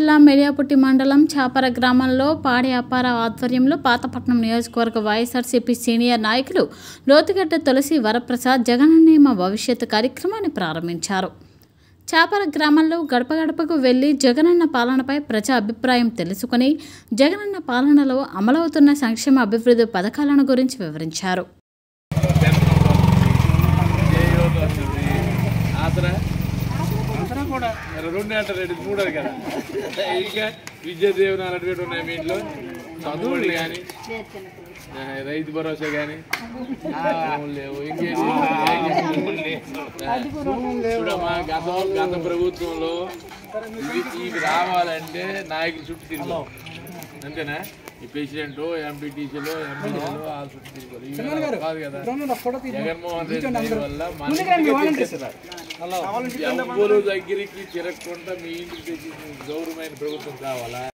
జిల్లా మెడియాపుట్టి మండలం చాపర గ్రామంలో పాడి అప్పార ఆధ్వర్యంలో పాతపట్నం నియోజకవర్గ వైఎస్ఆర్సీపీ సీనియర్ నాయకులు లోతుగడ్డ తులసి వరప్రసాద్ జగనన్నేమ భవిష్యత్తు కార్యక్రమాన్ని ప్రారంభించారు చాపర గ్రామంలో గడప గడపకు వెళ్లి జగనన్న పాలనపై ప్రజా అభిప్రాయం తెలుసుకుని జగనన్న పాలనలో అమలవుతున్న సంక్షేమ అభివృద్ధి పథకాలను గురించి వివరించారు ఆసరా ఆసరా కూడా మరి రెండు అంటారు రెండు మూడు కదా ఇంకా విద్యా దీవెన అలాంటివి ఉన్నాయి మీ ఇంట్లో చదువులు కానీ రైతు భరోసా కానీ లేవు ఇంకేంటి చూడమ్మా గత గత ప్రభుత్వంలో ఇవి ఇవి రావాలంటే నాయకులు చుట్టూ తిరిగాం అంతేనా ఈ ప్రెసిడెంట్ ఎంపీటీసీలు ఎమ్మెల్యేలు ఆ చుట్టూ తిరిగారు ఇవి కాదు కదా జగన్మోహన్ రెడ్డి దయ వల్ల మన ఇంటికే తెచ్చిస్తున్నారు. ఎవ్వరు దగ్గరికి తిరగకుండా మీ ఇంటికి తెచ్చి గౌరవమైన ప్రభుత్వం కావాలా